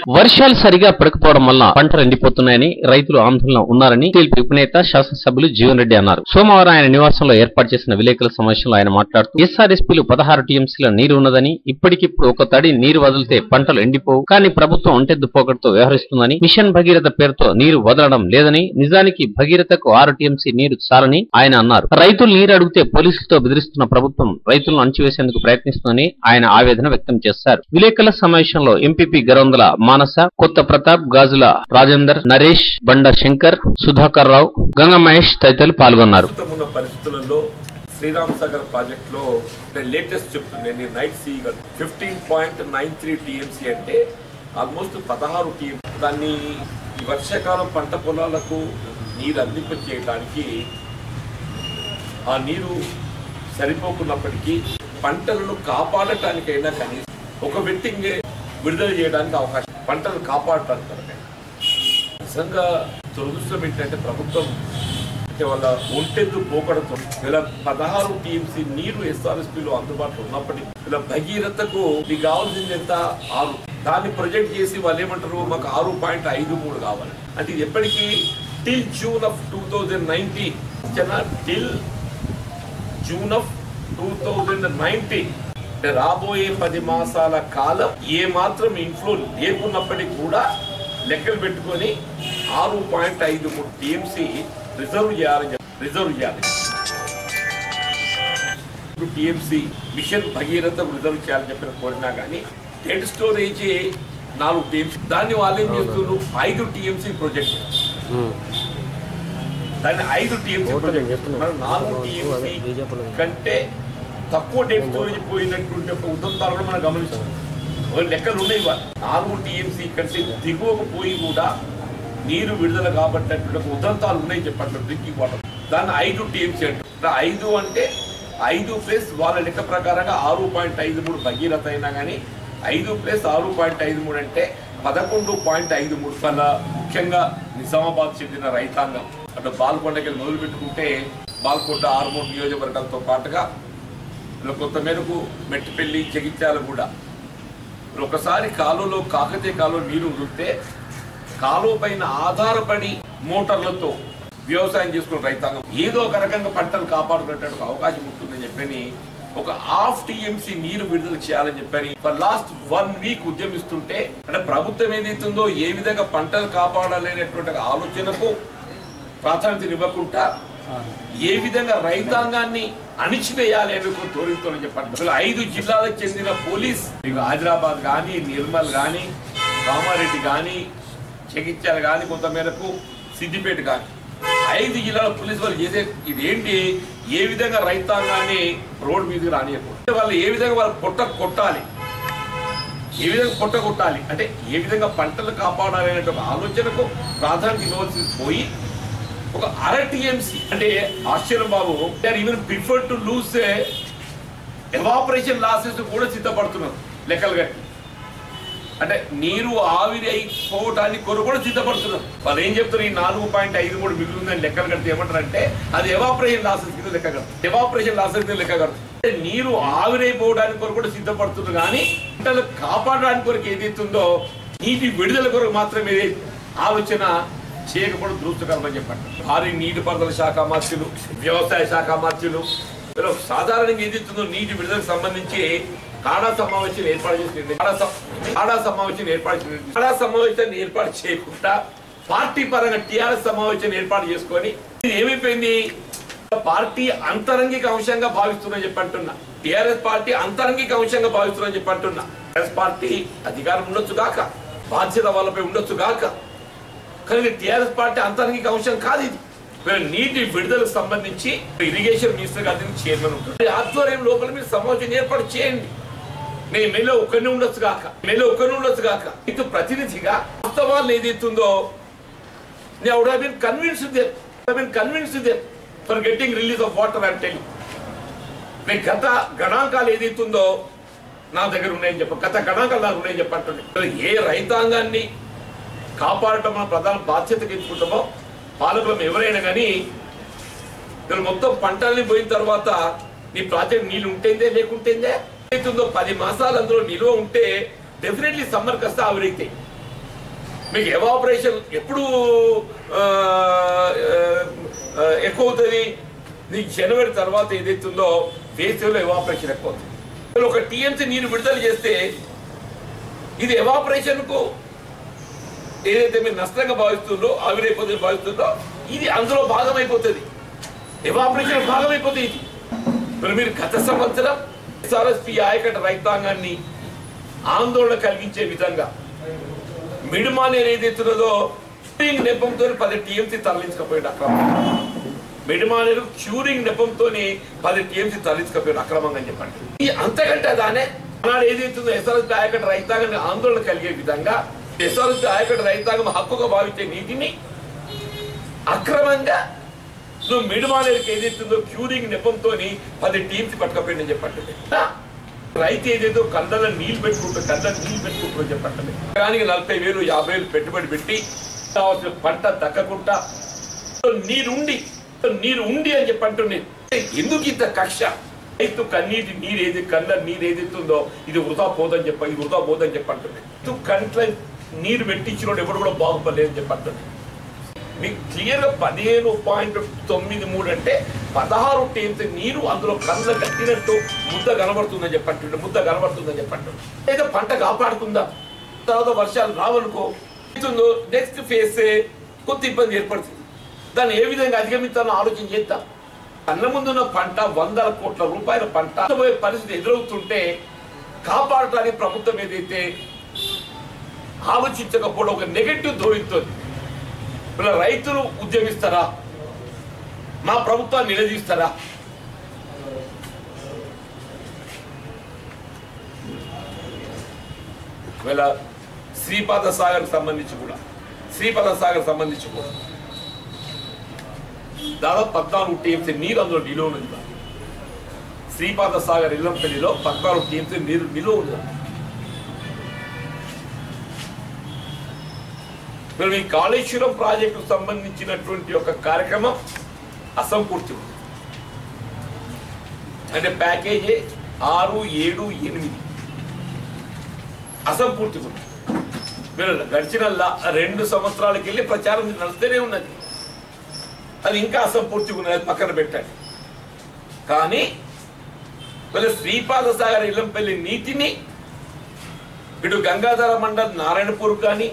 వర్షాలు సరిగా పడకపోవడం వల్ల పంటలు ఎండిపోతున్నాయని రైతులు ఆందోళన ఉన్నారని టీడీపీ ఉపనేత శాసనసభ్యులు జీవన్ రెడ్డి అన్నారు సోమవారం ఆయన నివాసంలో ఏర్పాటు చేసిన విలేకరుల సమావేశంలో ఆయన మాట్లాడుతూ ఎస్ఆర్ఎస్పీలు పదహారు టీఎంసీల నీరు ఉన్నదని ఇప్పటికిప్పుడు ఒక తడి నీరు వదిలితే పంటలు ఎండిపోవు కానీ ప్రభుత్వం ఒంటెద్దు పోకడతో వ్యవహరిస్తుందని మిషన్ భగీరథ పేరుతో నీరు వదలడం లేదని నిజానికి భగీరథకు ఆరు టీఎంసీ నీరు చాలని ఆయన అన్నారు రైతులు నీరు అడిగితే పోలీసులతో బెదిరిస్తున్న ప్రభుత్వం రైతులను అణచివేసేందుకు ప్రయత్నిస్తుందని ఆయన ఆవేదన వ్యక్తం చేశారు విలేకరుల సమావేశంలో ఎంపీపీ గరవందల మానస కొత్త ప్రతాప్ గాజుల రాజేందర్ నరేష్ బండ శంకర్ సుధాకర్ రావు గంగ మహేష్ తదితరులు పాల్గొన్నారు ప్రస్తుతం ఉన్న పరిస్థితులలో శ్రీరామ్ సాగర్ ప్రాజెక్ట్ లో లేటెస్ట్ చెప్తుంది నేను నైట్ సీ fifteen point nine three TMC అంటే ఆల్మోస్ట్ పదహారు టీఎం దాన్ని ఈ వర్షాకాలం పంట పొలాలకు నీరు అందింప చేయడానికి ఆ నీరు సరిపోకున్నప్పటికీ పంటలను కాపాడటానికైనా కనీసం ఒక వెట్టింగ్ విడుదల చేయడానికి అవకాశం పంటలు కాపాడటానికి కొరకే. నిజంగా దురదృష్టం ఏంటంటే ప్రభుత్వం అంటే వాళ్ళ ఒంటెద్దు పోకడతో ఇలా పదహారు టీఎంసీ నీరు ఎస్ఆర్ఎస్పీలో అందుబాటులో ఉన్నప్పటికీ ఇలా భగీరథకు మీకు కావాల్సింది ఎంత ఆరు దాన్ని ప్రొజెక్ట్ చేసి వాళ్ళు ఏమంటారు మాకు ఆరు పాయింట్ ఐదు మూడు కావాలి అంటే ఇది ఎప్పటికీ till June of two thousand nineteen till June of two thousand nineteen అంటే రాబోయే పది మాసాల కాలం ఏ మాత్రం ఇన్ఫ్లో లేకున్నప్పటికీ కూడా లెక్కలు పెట్టుకొని ఆరు పాయింట్ ఐదు మూడు టీఎంసీ రిజర్వ్ చేయాలని చెప్పి రిజర్వ్ చేయాలి టీఎంసీ మిషన్ భగీరథ రిజర్వ్ చేయాలని చెప్పిన కోరినా కానీ డెడ్ స్టోరేజ్ నాలుగు టీఎంసీ దాన్ని వాళ్ళు ఏం చేస్తున్నారు ఐదు టీఎంసీ ప్రాజెక్ట్ దాన్ని ఐదు టీఎంసీ ప్రాజెక్ట్ మనం నాలుగు టీఎంసీ కంటే తక్కువ డెడ్ స్టోరేజ్ పోయినటువంటి ఒక ఉదంతాలు కూడా మనం గమనిస్తాం ఓ లెక్కలు ఉన్నాయి ఇవాళ. నాలుగు టీఎంసీ కంటే దిగువకు పోయి కూడా నీరు విడుదల కాబట్టినటువంటి ఒక ఉదంతాలు ఉన్నాయి చెప్పండి డ్రింకింగ్ వాటర్ దాన్ని ఐదు టీఎంసీ అంటే ఐదు అంటే ఐదు ప్లస్ వాళ్ళ లెక్క ప్రకారంగా ఆరు పాయింట్ ఐదు మూడు భగీరథ అయినా కానీ ఐదు ప్లస్ ఆరు పాయింట్ ఐదు మూడు అంటే పదకొండు పాయింట్ ఐదు మూడు వల్ల ముఖ్యంగా నిజామాబాద్ చెందిన రైతాంగం అటు బాల్కొండకి మొదలు పెట్టుకుంటే బాల్కొండ ఆర్మూర్ నియోజకవర్గాలతో పాటుగా ఇలా కొంత మేరకు మెట్టిపల్లి జగిత్యాల కూడా ఒకసారి కాలువలో కాకతీయ కాలువ నీరు వదిలితే కాలువ పైన ఆధారపడి మోటార్లతో వ్యవసాయం చేసుకున్న రైతాంగం ఏదో ఒక రకంగా పంటలు కాపాడుకునేటువంటి అవకాశం ఉంటుందని చెప్పని ఒక హాఫ్ టీఎంసీ నీరు విడుదల చేయాలని చెప్పని ఫర్ లాస్ట్ వన్ వీక్ ఉద్యమిస్తుంటే అంటే ప్రభుత్వం ఏదైతుందో ఏ విధంగా పంటలు కాపాడాలనేటువంటి ఆలోచనకు ప్రాధాన్యత ఇవ్వకుండా ఏ విధంగా రైతాంగాన్ని అణిచివేయాలి అని తోరితో చెప్పండి అసలు ఐదు జిల్లాలకు చెందిన పోలీస్ మీకు హైదరాబాద్ కానీ నిర్మల్ కానీ కామారెడ్డి కానీ జగిత్యాల కానీ కొంత మేరకు సిద్దిపేట కానీ ఐదు జిల్లాల పోలీస్ వాళ్ళు చేసే ఇదేంటి ఏ విధంగా రైతాంగాన్ని రోడ్ మీదకి రానియకూడదు వాళ్ళు ఏ విధంగా వాళ్ళు పొట్ట కొట్టాలి ఏ విధంగా పొట్ట కొట్టాలి అంటే ఏ విధంగా పంటలు కాపాడాలి అనే ఒక ఆలోచనకు ప్రాధాన్యత ఇవ్వాల్సి పోయి ఒక అర టీఎంసీ అంటే ఆశ్చర్యం బాబు they are even prefer to lose evaporation losses కూడా సిద్ధపడుతున్నారు లెక్కలు కట్టి అంటే నీరు ఆవిరి అయిపోవటానికి కొరకు కూడా సిద్ధపడుతున్నారు వాళ్ళు ఏం చెప్తారు ఈ నాలుగు పాయింట్ ఐదు మూడు మిగులుందని లెక్కలు కడితే ఏమంటారు అంటే అది ఎవాపరేషన్ లాసెస్ కింద లెక్క కడతారు ఎవాపరేషన్ లాసెస్ కింద లెక్క కడతారు అంటే నీరు ఆవిరైపోవడానికి కొరకు కూడా సిద్ధపడుతున్నారు కానీ పంటలు కాపాడడానికి కొరకు ఏదైతుందో నీటి విడుదల కొరకు మాత్రమే ఆలోచన చేయకపోవడం దృష్టకరమని చెప్పండి భారీ నీటిపారుదల శాఖ మార్చులు వ్యవసాయ శాఖ మార్చులు వీళ్ళు సాధారణంగా ఏదైతుందో నీటి విడుదలకు సంబంధించి కాడా సమావేశం ఏర్పాటు చేసింది కాడా సమ- కాడా సమావేశం ఏర్పాటు చేసింది కాడా సమావేశాన్ని ఏర్పాటు చేయకుండా పార్టీ పరంగా టిఆర్ఎస్ సమావేశం ఏర్పాటు చేసుకొని ఇది ఏమైపోయింది పార్టీ అంతరంగిక అంశంగా భావిస్తున్నా చెప్పంటున్నా టిఆర్ఎస్ పార్టీ అంతరంగిక అంశంగా భావిస్తున్నా చెప్పంటున్నా టిఆర్ఎస్ పార్టీ అధికారం ఉండొచ్చు గాక బాధ్యత వాళ్ళపై ఉండొచ్చు గాక కానీ టిఆర్ఎస్ పార్టీ అంతరంగిక అంశం కాదు ఇది వీళ్ళ నీటి విడుదలకు సంబంధించి ఇరిగేషన్ మినిస్టర్ గారి చైర్మన్ ఉంటారు ఈ ఆధ్వర్యం లోపల మీరు సమావేశం ఏర్పాటు చేయండి నేను మెల్లో ఒక్కరిని ఉండొచ్చు కాక మెల్లో ఒక్కరిని ఉండొచ్చు కాక ఇది ప్రతినిధిగా వాస్తవాలు ఏదైతుందో నేను would have been convinced them have been convinced them for getting release of water and telling నేను గత గణాంకాలు ఏదైతుందో నా దగ్గర ఉన్నాయని చెప్ప గత గణాంకాలు నాకు ఉన్నాయని చెప్పంటుంది ఏ రైతాంగాన్ని కాపాడటం మన ప్రధాన బాధ్యతగా ఎంచుకుంటామో పాలకులం ఎవరైనా కానీ ఇక్కడ మొత్తం పంటల్ని పోయిన తర్వాత నీ ప్రాజెక్ట్ నీళ్ళు ఉంటేందే లేకుంటేందే అవుతుందో పది మాసాలు అందులో నిల్వ ఉంటే డెఫినెట్లీ సమ్మర్ కస్తే ఆవిరైతాయి మీకు ఎవాపరేషన్ ఎప్పుడు ఆ, ఆ, ఎక్కువ అవుతుంది నీకు జనవరి తర్వాత ఏదైతుందో వేసవిలో ఎవాపరేషన్ ఎక్కువ అవుతుంది మీరు ఒక టీఎంసీ నీరు విడుదల చేస్తే ఇది ఎవాపరేషన్ కు ఏదైతే మీరు నష్టంగా భావిస్తుందో ఆవిరైపోతుంది భావిస్తుందో ఇది అందులో భాగం అయిపోతుంది ఎవాపరేషన్ భాగం అయిపోతుంది ఇది మరి మీరు గత సంవత్సరం ఎస్ఆర్ఎస్పి ఆయకట్ట రైతాంగాన్ని ఆందోళన కలిగించే విధంగా మిడిమానేరు ఏదైతున్నదో క్యూరింగ్ నెపంతో పది టీఎంసీ తరలించకపోయాడు అక్రమంగా మిడిమానేరు క్యూరింగ్ నెపంతో పది టీఎంసీ తరలించకపోయాడు అక్రమంగా అని చెప్పండి ఈ అంతకంటే దానే నాడు ఏదైతుందో ఎస్ఆర్ఎస్ ఆయకట్ట రైతాంగాన్ని ఆందోళన కలిగే విధంగా ఎస్ఆర్ఎస్ ఆయకట్ట రైతాంగం హక్కుగా భావించే నీటిని అక్రమంగా నువ్వు మిడిమానేరుకి ఏదైతుందో క్యూరింగ్ నెపంతో పది టీమ్స్ పట్టుకపోయిందని చెప్పండి రైతు ఏదేదో కళ్ళలో నీళ్ళు పెట్టుకుంటూ కళ్ళ నీళ్ళు పెట్టుకుంటూ చెప్పండి ఎకరానికి నలభై వేలు యాభై వేలు పెట్టుబడి పెట్టి కావాల్సిన పంట దక్కకుండా నీరుండి నీరు ఉండి అని చెప్పంటుంది ఎందుకు ఇంత కక్ష రైతు కన్నీటి నీరు ఏది కళ్ళ నీరు ఏదైతుందో ఇది వృధా పోదని చెప్ప ఇది వృధా పోదని చెప్పంటుంది రైతు కంట్ల నీరు పెట్టించిన ఎవరు కూడా బాగుపడలేదని చెప్పంటుంది మీకు క్లియర్ గా పదిహేను పాయింట్ తొమ్మిది మూడు అంటే పదహారు టీమ్స్ నీరు అందులో కళ్ళ కట్టినట్టు ముద్ద కనబడుతుందని చెప్పంటుండే ముద్ద కనబడుతుందని చెప్పంటుండే లేదా పంట కాపాడుతుందా తర్వాత వర్షాలు రావనుకో అవుతుందో నెక్స్ట్ ఫేస్ కొత్త ఇబ్బంది ఏర్పడుతుంది దాన్ని ఏ విధంగా అధిగమించాలో ఆలోచన చేద్దాం అన్న ముందున్న పంట వందల కోట్ల రూపాయల పంట పోయే పరిస్థితి ఎదురవుతుంటే కాపాడటానికి ప్రభుత్వం ఏదైతే ఆలోచించకపోవడం ఒక నెగటివ్ ధోరణితోంది ఇలా రైతులు ఉద్యమిస్తారా మా ప్రభుత్వాన్ని నిలదీస్తారా ఒకవేళ శ్రీపాద సాగర్ సంబంధించి కూడా శ్రీపాద సాగర్ సంబంధించి కూడా దాదాపు పద్నాలుగు టీఎంసీ నీరు అందులో నిలువ ఉంది శ్రీపాద సాగర్ ఇల్లంపల్లిలో పద్నాలుగు టీఎంసీ నీరు నిలువ ఉంది మరి మీ కాళేశ్వరం ప్రాజెక్టుకు సంబంధించినటువంటి ఒక కార్యక్రమం అసంపూర్తి ఉంది అంటే ప్యాకేజీ ఆరు ఏడు ఎనిమిది అసంపూర్తి ఉంది మీరు గడిచిన లా- రెండు సంవత్సరాలకి వెళ్ళి ప్రచారం నడుస్తూనే ఉన్నది అది ఇంకా అసంపూర్తిగా ఉన్నది అది పక్కన పెట్టండి కానీ వీళ్ళ శ్రీపాద సాగర్ ఇల్లంపల్లి నీటిని ఇటు గంగాధర మండల్ నారాయణపూర్ కానీ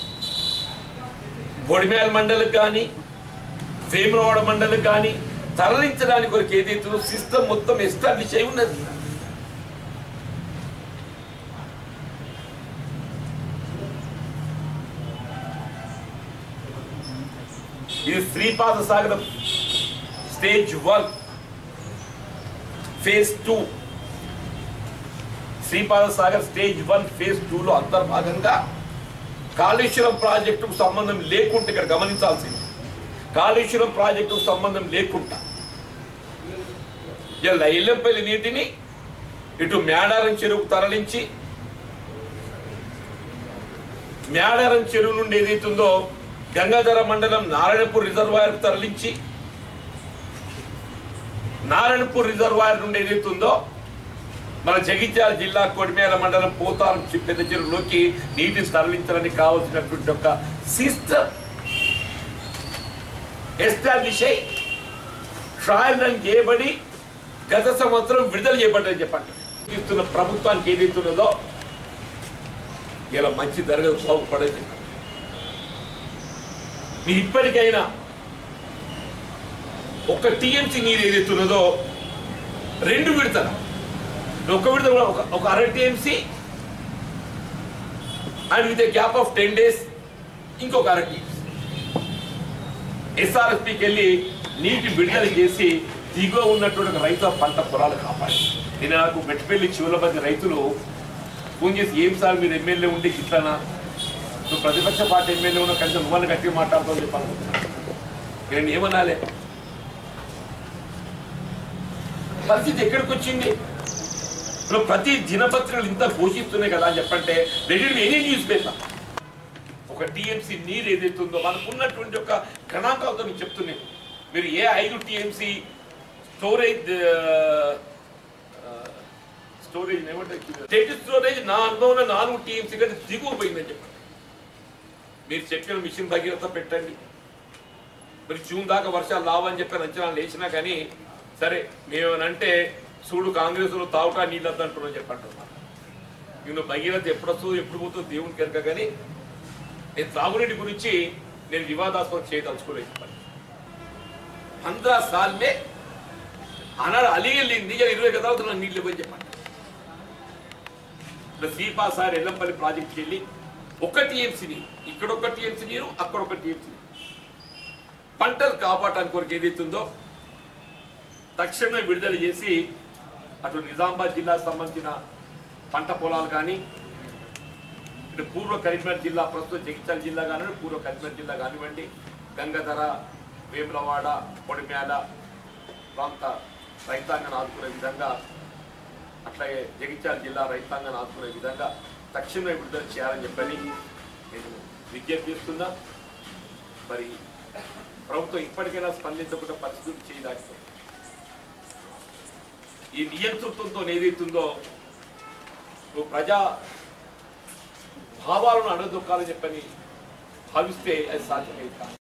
బొడిమేల మండలికి కానీ వేములవాడ మండలికి కానీ తరలించడానికి కొరకు ఏదైతే సిస్టమ్ మొత్తం ఎస్టాబ్లిష్ అయి ఉన్నది ఇది శ్రీపాద సాగరం stage one phase two Sripada Sagar stage one phase టూలో అంతర్భాగంగా కాళేశ్వరం ప్రాజెక్టుకు సంబంధం లేకుండా ఇక్కడ గమనించాల్సింది కాళేశ్వరం ప్రాజెక్టుకు సంబంధం లేకుండా ఇలా ఇల్లంపల్లి నీటిని ఇటు మేడారం చెరువుకు తరలించి మేడారం చెరువు నుండి ఏదైతుందో గంగాధర మండలం నారాయణపూర్ రిజర్వాయర్కు తరలించి నారాయణపూర్ రిజర్వాయర్ నుండి ఏదైతుందో మన జగిత్యాల జిల్లా కొడిమేల మండలం పోతారం చి- పెద్ద చెరువులోకి నీటిని తరలించడానికి కావాల్సినటువంటి ఒక సిస్టమ్ ఎస్టాబ్లిష్ అయి ట్రయల్ రన్ చేయబడి గత సంవత్సరం విడుదల చేయబడ్డని చెప్పండి ఇస్తున్న ప్రభుత్వానికి ఏదైతున్నదో ఇలా మంచి జరగదు బాగుపడని చెప్పండి మీరు ఇప్పటికైనా ఒక టీఎంసీ నీరు ఏదైతున్నదో రెండు విడతల ఒక విడత కూడా ఒక ఒక అర TMC and with gap of ten days ఇంకొక అర టీఎంసీ ఎస్ఆర్ఎస్పికి వెళ్ళి నీటి విడుదల చేసి దిగువ ఉన్నటువంటి ఒక రైతుల పంట పొలాలు కాపాడి నేను నాకు మెట్టిపల్లి చివరి మంది రైతులు ఫోన్ చేసి ఏం సార్ మీరు ఎమ్మెల్యే ఉండి ఇట్లానా నువ్వు ప్రతిపక్ష పార్టీ ఎమ్మెల్యే ఉన్న కనీసం నువ్వని గట్టిగా మాట్లాడుతావు చెప్పాను నేను ఏమనాలే పరిస్థితి ఎక్కడికి వచ్చింది ఇప్పుడు ప్రతి దినపత్రికలు ఇంత పోషిస్తున్నాయి కదా అని చెప్పంటే రెడీ ఎనీ న్యూస్ పేపర్ ఒక టీఎంసీ నీరు ఏదైతే ఉందో మనకు ఉన్నటువంటి ఒక గణాంకాలతో మీకు చెప్తున్నాను మీరు ఏ ఐదు టీఎంసీ స్టోరేజ్ స్టోరేజ్ ఏమంటారు స్టేట్ స్టోరేజ్ నా అనుభవంలో నాలుగు టీఎంసీ కంటే దిగువ పోయిందని చెప్పండి మీరు చెప్పిన మిషన్ భగీరథ పెట్టండి మరి జూన్ దాకా వర్షాలు రావని చెప్పి అంచనాలు వేసినా కానీ సరే మేమేమనంటే చూడు కాంగ్రెస్లో తాగుటా నీళ్ళు అంటున్నాం చెప్పంటున్నా నేను భగీరథ ఎప్పుడు వస్తుందో ఎప్పుడు పోతుందో దేవుని కనుక కానీ నేను త్రాగునీటి గురించి నేను వివాదాస్పదం చేయదలుచుకోలేదు చెప్పండి పంద్రా సార్లే అన్నాడు అలిగెళ్ళింది ఇక ఇరవై కదా అవుతున్నా నీళ్ళు ఇవ్వని చెప్పండి ఇట్లా సీపా సార్ ఎల్లంపల్లి ప్రాజెక్ట్కి వెళ్ళి ఒక టీఎంసీ నీరు ఇక్కడ ఒక టీఎంసీ నీరు అక్కడ ఒక టీఎంసీ నీరు పంటలు కాపాడటానికి కొరకు ఏదైతుందో తక్షణమే విడుదల చేసి అటు నిజామాబాద్ జిల్లాకు సంబంధించిన పంట పొలాలు కానీ ఇటు పూర్వ కరీంనగర్ జిల్లా ప్రస్తుతం జగిత్యాల జిల్లా కానివ్వండి పూర్వ కరీంనగర్ జిల్లా కానివ్వండి గంగాధర వేములవాడ పొడిమ్యాల ప్రాంత రైతాంగాన్ని ఆదుకునే విధంగా అట్లాగే జగిత్యాల జిల్లా రైతాంగాన్ని ఆదుకునే విధంగా తక్షణమే విడుదల చేయాలని చెప్పని నేను విజ్ఞప్తి చేస్తున్నా మరి ప్రభుత్వం ఇప్పటికైనా స్పందించకుండా పరిస్థితులు చేయదాచుతుంది ఈ నియంతృత్వంతో ఏదైతుందో నువ్వు ప్రజా భావాలను అడగదొక్కాలని చెప్పని భావిస్తే అది సాధ్యమే కాదు